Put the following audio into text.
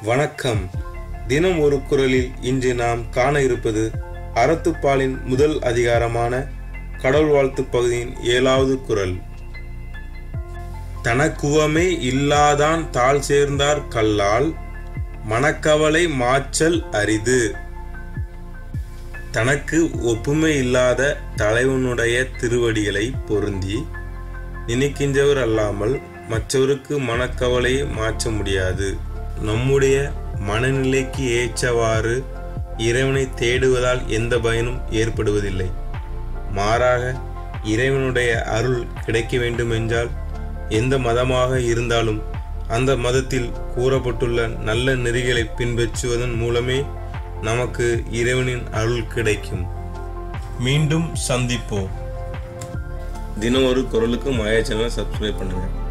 வணக்கம் தினம் ஒரு குரலில் இன்று நாம் காண இருப்பது அறத்துப்பாலின் முதல் அதிகாரமான கடவுள் வாழ்த்து பகுதியின் ஏழாவது குரல் தனக்குவமே இல்லாதான் தாழ் சேர்ந்தார் கல்லால் மனக்கவலை மாச்சல் அரிது தனக்கு ஒப்புமை இல்லாத தலைவனுடைய திருவடிகளை பொருந்தி நினைக்கின்றவர் அல்லாமல் மற்றவருக்கு மனக்கவலையை மாற்ற முடியாது நம்முடைய மனநிலைக்கு ஏற்றவாறு இறைவனை தேடுவதால் எந்த பயனும் ஏற்படுவதில்லை மாறாக இறைவனுடைய அருள் கிடைக்க வேண்டுமென்றால் எந்த மதமாக இருந்தாலும் அந்த மதத்தில் கூறப்பட்டுள்ள நல்ல நெறிகளை பின்பற்றுவதன் மூலமே நமக்கு இறைவனின் அருள் கிடைக்கும் மீண்டும் சந்திப்போம் தினம் ஒரு குரலுக்கு மாயா சேனலை சப்ஸ்கிரைப் பண்ணுங்கள்